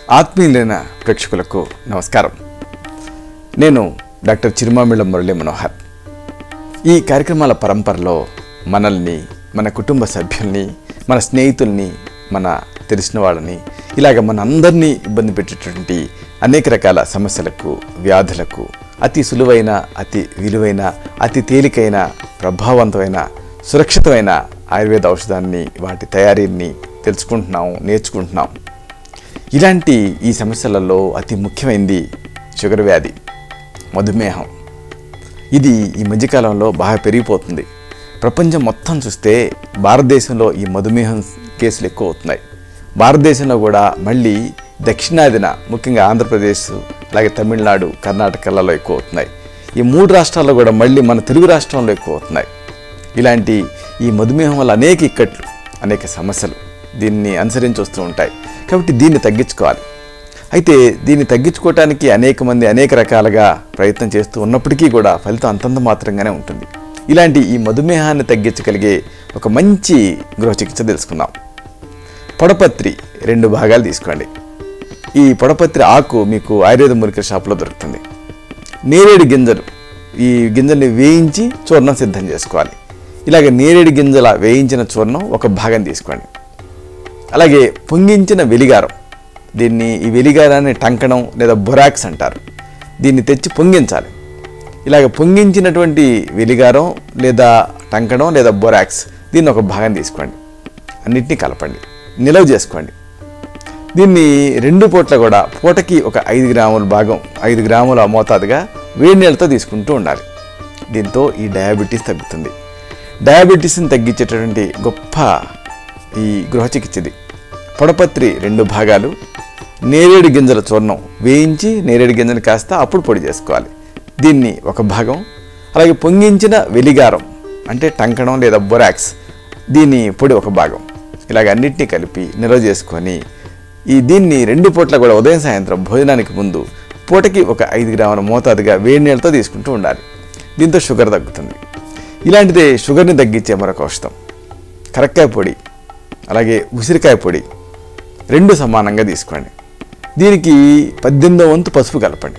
ఆత్మీయులైన ప్రేక్షకులకు నమస్కారం నేను డాక్టర్ చిరుమామిళ్ళ మురళీ మనోహర్ ఈ కార్యక్రమాల పరంపరలో మనల్ని మన కుటుంబ సభ్యుల్ని మన స్నేహితుల్ని మన తెలిసిన వాళ్ళని ఇలాగ మన అందరినీ ఇబ్బంది పెట్టేటువంటి అనేక రకాల సమస్యలకు వ్యాధులకు అతి సులువైన అతి విలువైన అతి తేలికైన ప్రభావవంతమైన సురక్షితమైన ఆయుర్వేద ఔషధాన్ని వాటి తయారీని తెలుసుకుంటున్నాం నేర్చుకుంటున్నాం ఇలాంటి ఈ సమస్యలలో అతి ముఖ్యమైనది షుగర్ వ్యాధి మధుమేహం ఇది ఈ మధ్యకాలంలో బాగా పెరిగిపోతుంది ప్రపంచం మొత్తం చూస్తే భారతదేశంలో ఈ మధుమేహం కేసులు ఎక్కువ అవుతున్నాయి భారతదేశంలో కూడా మళ్ళీ దక్షిణాదిన ముఖ్యంగా ఆంధ్రప్రదేశ్ అలాగే తమిళనాడు కర్ణాటకలలో ఎక్కువ అవుతున్నాయి ఈ మూడు రాష్ట్రాల్లో కూడా మళ్ళీ మన తెలుగు రాష్ట్రంలో ఎక్కువ అవుతున్నాయి ఇలాంటి ఈ మధుమేహం వల్ల అనేక ఇక్కట్లు అనేక సమస్యలు దీన్ని అనుసరించి వస్తూ ఉంటాయి కాబట్టి దీన్ని తగ్గించుకోవాలి అయితే దీన్ని తగ్గించుకోవటానికి అనేక మంది అనేక రకాలుగా ప్రయత్నం చేస్తూ ఉన్నప్పటికీ కూడా ఫలితం అంతంత మాత్రంగానే ఉంటుంది ఇలాంటి ఈ మధుమేహాన్ని తగ్గించగలిగే ఒక మంచి గృహ చికిత్స తెలుసుకుందాం పొడపత్రి రెండు భాగాలు తీసుకోండి ఈ పొడపత్రి ఆకు మీకు ఆయుర్వేద మూలికల షాప్లో దొరుకుతుంది నేరేడు గింజలు ఈ గింజల్ని వేయించి చూర్ణం సిద్ధం చేసుకోవాలి ఇలాగ నేరేడు గింజల వేయించిన చూర్ణం ఒక భాగం తీసుకోండి అలాగే పొంగించిన వెలిగారం దీన్ని ఈ వెలిగారాన్ని టంకణం లేదా బొరాక్స్ అంటారు దీన్ని తెచ్చి పొంగించాలి ఇలాగ పొంగించినటువంటి వెలిగారం లేదా టంకణం లేదా బొరాక్స్ దీన్ని ఒక భాగం తీసుకోండి అన్నిటినీ కలపండి నిలవ చేసుకోండి దీన్ని రెండు పూట్ల కూడా పూటకి ఒక ఐదు గ్రాముల భాగం ఐదు గ్రాముల మోతాదుగా వేడి నీళ్ళతో తీసుకుంటూ ఉండాలి దీంతో ఈ డయాబెటీస్ తగ్గుతుంది డయాబెటీస్ని తగ్గించేటటువంటి గొప్ప ఈ గృహ చికిత్స ఇది పొడపత్రి రెండు భాగాలు నేరేడు గింజల చూర్ణం వేయించి నేరేడు గింజలు కాస్త అప్పుడు పొడి చేసుకోవాలి దీన్ని ఒక భాగం అలాగే పొంగించిన వెలిగారం అంటే టంకణం లేదా బొరాక్స్ దీన్ని పొడి ఒక భాగం ఇలాగ అన్నిటినీ కలిపి నిల్వ చేసుకొని ఈ దీన్ని రెండు పూట్ల కూడా ఉదయం సాయంత్రం భోజనానికి ముందు పూటకి ఒక ఐదు గ్రాముల మోతాదుగా వేడి నీళ్ళతో తీసుకుంటూ ఉండాలి దీంతో షుగర్ తగ్గుతుంది ఇలాంటిదే షుగర్ని తగ్గించే మరొక ఔషధం కరక్కాయ పొడి అలాగే ఉసిరికాయ పొడి రెండు సమానంగా తీసుకోండి దీనికి పద్దెనిమిదో వంతు పసుపు కలపండి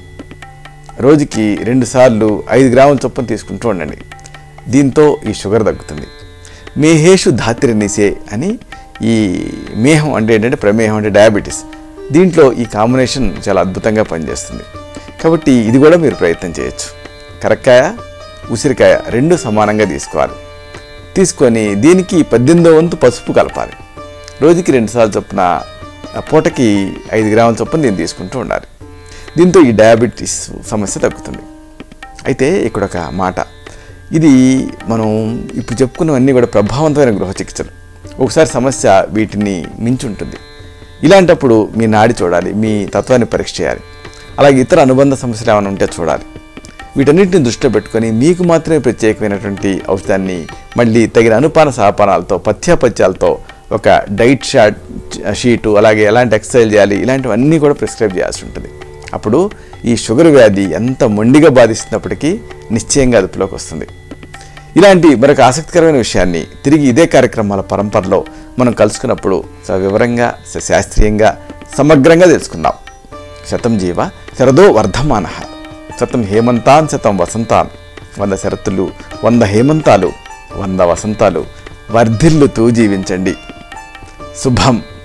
రోజుకి రెండు సార్లు ఐదు గ్రాముల చొప్పున తీసుకుంటూ ఉండండి దీంతో ఈ షుగర్ తగ్గుతుంది మేహేషు ధాత్రి నిసే అని ఈ మేహం అంటే ఏంటంటే ప్రమేహం అంటే డయాబెటీస్ దీంట్లో ఈ కాంబినేషన్ చాలా అద్భుతంగా పనిచేస్తుంది కాబట్టి ఇది కూడా మీరు ప్రయత్నం చేయొచ్చు కరక్కాయ ఉసిరికాయ రెండు సమానంగా తీసుకోవాలి తీసుకొని దీనికి పద్దెనిమిదో వంతు పసుపు కలపాలి రోజుకి రెండుసార్లు చొప్పున ఆ పూటకి ఐదు గ్రాముల చొప్పున దీన్ని తీసుకుంటూ ఉండాలి దీంతో ఈ డయాబెటీస్ సమస్య తగ్గుతుంది అయితే ఇక్కడ ఒక మాట ఇది మనం ఇప్పుడు చెప్పుకున్నవన్నీ కూడా ప్రభావవంతమైన గృహ చికిత్సలు ఒకసారి సమస్య వీటిని మించి ఉంటుంది ఇలాంటప్పుడు మీ నాడి చూడాలి మీ తత్వాన్ని పరీక్ష చేయాలి అలాగే ఇతర అనుబంధ సమస్యలు ఏమైనా ఉంటే చూడాలి వీటన్నిటిని దృష్టిలో పెట్టుకొని మీకు మాత్రమే ప్రత్యేకమైనటువంటి ఔషధాన్ని మళ్ళీ తగిన అనుపాన సహపానాలతో పథ్యాపత్యాలతో ఒక డైట్ షాట్ షీటు అలాగే ఎలాంటి ఎక్సర్సైజ్ చేయాలి ఇలాంటివన్నీ కూడా ప్రిస్క్రైబ్ చేయాల్సి ఉంటుంది అప్పుడు ఈ షుగర్ వ్యాధి ఎంత మొండిగా బాధిస్తున్నప్పటికీ నిశ్చయంగా అదుపులోకి వస్తుంది ఇలాంటి మరొక ఆసక్తికరమైన విషయాన్ని తిరిగి ఇదే కార్యక్రమాల పరంపరలో మనం కలుసుకున్నప్పుడు చాలా వివరంగా శాస్త్రీయంగా సమగ్రంగా తెలుసుకుందాం శతం జీవ శరదో వర్ధమాన శతం హేమంతాన్ శతం వసంతాన్ వంద శరత్తులు వంద హేమంతాలు వంద వసంతాలు వర్ధిల్లుతూ జీవించండి శుభం